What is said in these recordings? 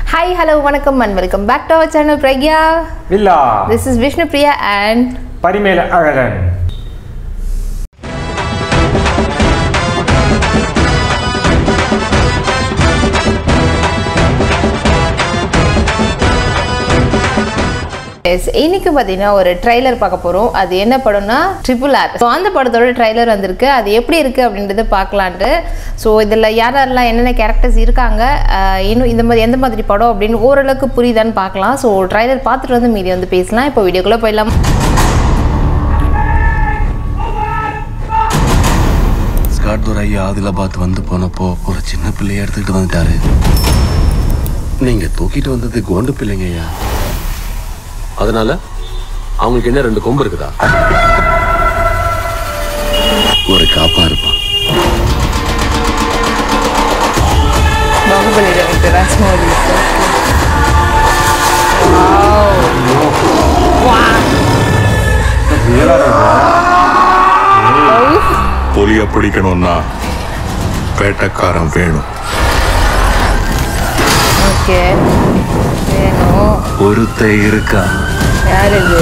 Hi hello வணக்கம் and welcome back to our channel Pragya villa this is Vishnu Priya and Parimela Azhagan எஸ் இன்னைக்கு பார்த்தீங்கன்னா ஒரு ட்ரைலர் பார்க்க போகிறோம் அது என்ன படம்னா ட்ரிபிள் ஆர் ஸோ அந்த படத்தோட ட்ரைலர் வந்திருக்கு அது எப்படி இருக்குது அப்படின்றத பார்க்கலான்ட்டு ஸோ இதில் யார் யாரெல்லாம் என்னென்ன கேரக்டர்ஸ் இருக்காங்க ஆஹ் இன்னும் இந்த மாதிரி எந்த மாதிரி படம் அப்படின்னு ஓரளவுக்கு புரியுதான்னு பார்க்கலாம் ஸோ ட்ரைலர் பார்த்துட்டு வந்து மீதி வந்து பேசலாம் இப்போ வீடியோக்குள்ளே போயிடலாம் ஸ்காட் துரை ஆதிலாபாத் வந்து போனப்போ ஒரு சின்ன பிள்ளைய எடுத்துக்கிட்டு வந்துட்டாரு நீங்க தூக்கிட்டு வந்தது கோண்டு பிள்ளைங்க ஐயா அதனால அவங்களுக்கு என்ன ரெண்டு கொம்பு இருக்குதா ஒரு காப்பா இருப்பான் பாகுபலி டேரக்டர் ராஜ்மௌலி புலிய பிடிக்கணும்னா வேட்டைக்காரன் வேணும் ஓகே வேணும் ஒருத்த இருக்கா யார் இது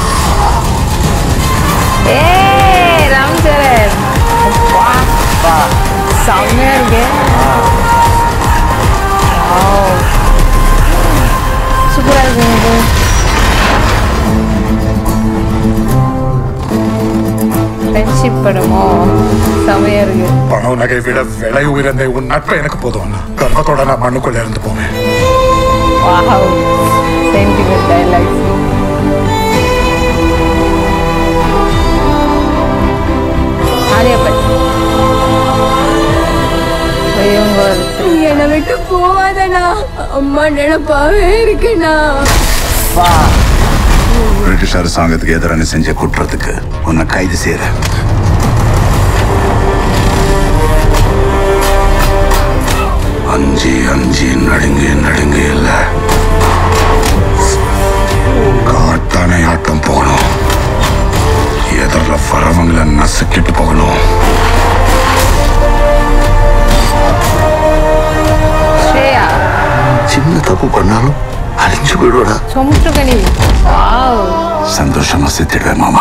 ஏய் ராம் சரண் வா, வா. செம்மையா இருக்கு சூப்பரா இருக்கு இது ஃப்ரெண்ட்ஷிப் படமோ செம்மையா இருக்கு பணம் நகை விட விலை உயர்ந்த உன் நட்பு எனக்கு போதும் அண்ணா கர்வத்தோட நான் மண்ணுக்குள்ள இருந்து போவேன் wow sentiment dialogues Alia Bhatt இவங்க ஒருத்தர். என்னை விட்டு போவாதண்ணா அம்மா நினைப்பாவே இருக்குண்ணா பிரிட்டிஷ் அரசாங்கத்துக்கு எதிரான செஞ்ச குற்றத்துக்கு உன்னை கைது செய்யற அஞ்சு அஞ்சு நடுங்கி நடுங்கி இல்ல காட்டானை ஆட்டம் போகணும் எதிரில் வரவங்களை நசுக்கிட்டு போகணும் ஸ்ரேயா சின்ன தப்பு பண்ணாலும் அழிஞ்சு போயிடுவடா சொமுற்றுக்கணி வாவ் சந்தோஷமா செத்துடுவேன் மாமா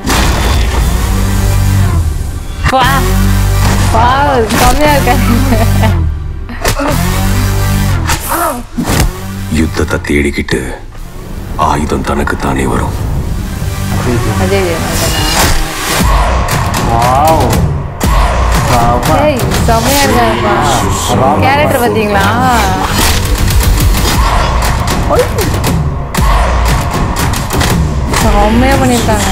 வா வாவ் செம்மையா இருக்காங்க யுத்தத்தை தேடிக்கிட்டு ஆயுதம் தனக்கு தானே வரும் அஜய் தேவகனா வாவ் செம. ஏய் செம்மையா இருக்காருப்பா கேரக்டர் பார்த்தீங்களா ஒய். செம்மையா பண்ணியிருக்காங்க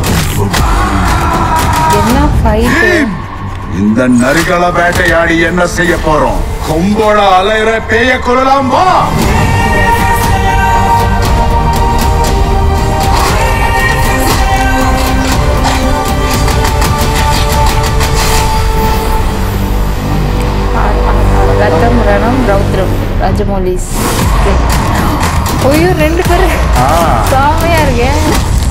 என்ன ஃபைட்டு இந்த நரிகளை வேட்டையாடி என்ன செய்ய போறோம் கொம்போட அலையிற பேய கொள்ளலாம் வா ரத்தம் ரணம் ரௌத்ரம் ராஜமௌலிஸ் ஐயோ ரெண்டு பேரும் ஆ செம்மையா இருக்கேன்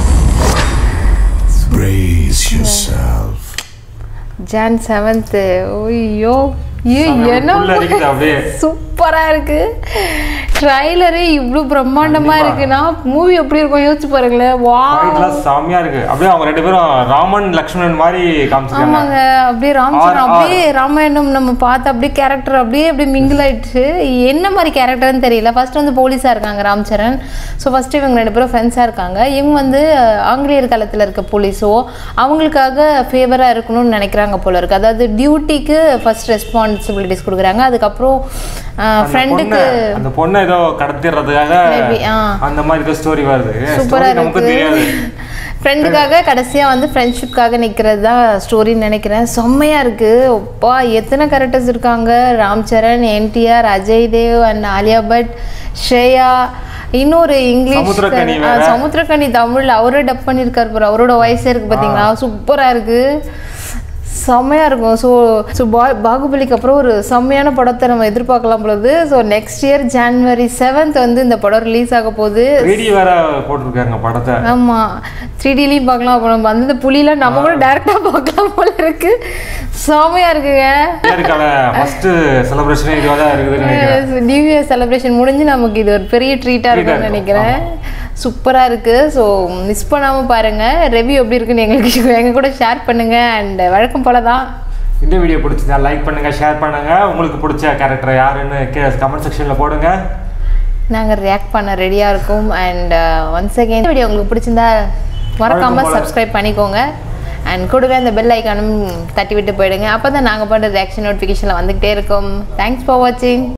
Brace yourself. ஜான் செவன்த்து ஐயோ ஐயோ செம்ம என்ன புல்ல அரிக்குது அப்படியே. சூப்பரா இருக்கு ட்ரைலரே இவ்வளோ பிரம்மாண்டமா கண்டிப்பா. இருக்குன்னா மூவி எப்படி இருக்கும் யோசிச்சு பாருங்களேன் வா ஃபைட்லாம் செம்மையா இருக்கு அப்படியே அவங்க ரெண்டு பேரும் ராமன் லக்ஷ்மணன் மாதிரி காமிச்சிருக்காங்க ஆமாங்க அப்படியே ராமச்சந்திரன் ஆர், ஆர். அப்படியே ராமாயணம் நம்ம பார்த்து அப்படியே கேரக்டர் அப்படியே அப்படியே மிங்கிள் ஆயிடுச்சு என்ன மாதிரி கேரக்டர்னு தெரியல ஃபர்ஸ்ட் வந்து போலீஸாக இருக்காங்க ராம்சரண் ஸோ ஃபர்ஸ்ட் இவங்க ரெண்டு பேரும் ஃப்ரெண்ட்ஸாக இருக்காங்க இவங்க வந்து அஹ், ஆங்கிலேயர் காலத்தில் இருக்க போலீஸோ அவங்களுக்காக ஃபேவராக இருக்கணும்னு நினைக்கிறாங்க போல இருக்கு அதாவது டியூட்டிக்கு ஃபர்ஸ்ட் ரெஸ்பான்சிபிலிட்டிஸ் கொடுக்குறாங்க அதுக்கப்புறம் அந்த ஃப்ரெண்டுக்கு பொண்ணை- அந்த பொண்ணை ஏதோ கடத்திடுறதுக்காக Maybe, ஆ. அந்த மாதிரி ஏதோ ஸ்டோரி வருது சூப்பரா Story நமக்கு இருக்கு தெரியாது ஃப்ரெண்டுக்காக கடைசியா வந்து ஃப்ரெண்ட்ஷிப்காக நிக்கிறது தான் ஸ்டோரின்னு நினைக்கிறேன் செம்மையா இருக்கு அப்பா எத்தனை கேரக்டர்ஸ் இருக்காங்க ராம் சரண் என்டிஆர் அஜய் தேவ் அண்ட் ஆலியா பட் ஸ்ரேயா இன்னொரு இங்கிலீஷ் சமுத்திரக்கனி ஆ, வேற. சமுத்திரக்கனி தமிழ்ல அவரே டப் பண்ணியிருக்காரு பாரு அவரோட வயசே இருக்கு பாத்தீங்களா சூப்பரா இருக்கு செம்மையாக இருக்கும் ஸோ ஸோ பா பாகுபலிக்கு அப்புறம் ஒரு செம்மையான படத்தை நம்ம எதிர்பார்க்கலாம் பொழுது so next year January seventh வந்து இந்த படம் ரிலீஸ் ஆக போகுது த்ரீடி வேற போட்டிருக்காங்க படத்தை ஆமாம் த்ரீடிலையும் பார்க்கலாம் அப்புறம் நம்ம அந்த புலிலாம் நம்ம கூட டேரெக்டாக பார்க்கலாம் போல இருக்கு செம்மையாக இருக்குங்க இயருக்கான ஃபர்ஸ்ட் செலிப்ரேஷனே இதுவாக தான் இருக்குதுன்னு நினைக்கிறேன் நியூ இயர் செலிப்ரேஷன் முடிஞ்சு நமக்கு இது ஒரு பெரிய ட்ரீட்டாக இருக்கும்னு இருக்கும். நினைக்கிறேன் சூப்பராக இருக்குது ஸோ மிஸ் பண்ணாமல் பாருங்கள் ரெவ்யூ எப்படி இருக்குன்னு எங்களுக்கு எங்கள் கூட ஷேர் பண்ணுங்கள் அண்ட் வழக்கம் போல தான் இந்த வீடியோ பிடிச்சிருந்தா லைக் பண்ணுங்க ஷேர் பண்ணுங்க உங்களுக்கு பிடிச்ச கேரக்டர் யாருன்னு கமெண்ட் செக்ஷன்ல போடுங்க நாங்கள் ரியாக்ட் பண்ண ரெடியாக இருக்கோம் அண்ட் ஒன்ஸ் அகெயின் வீடியோ உங்களுக்கு பிடிச்சிருந்தா மறக்காமல் வழக்கம் போல. சப்ஸ்கிரைப் பண்ணிக்கோங்க அண்ட் கூடவே அந்த பெல் ஐக்கானும் தட்டி விட்டு போயிடுங்க அப்போ தான் நாங்கள் பண்ணுற ரியாக்ஷன் நோட்டிஃபிகேஷனில் வந்துக்கிட்டே இருக்கும் தேங்க்ஸ் ஃபார் வாட்சிங்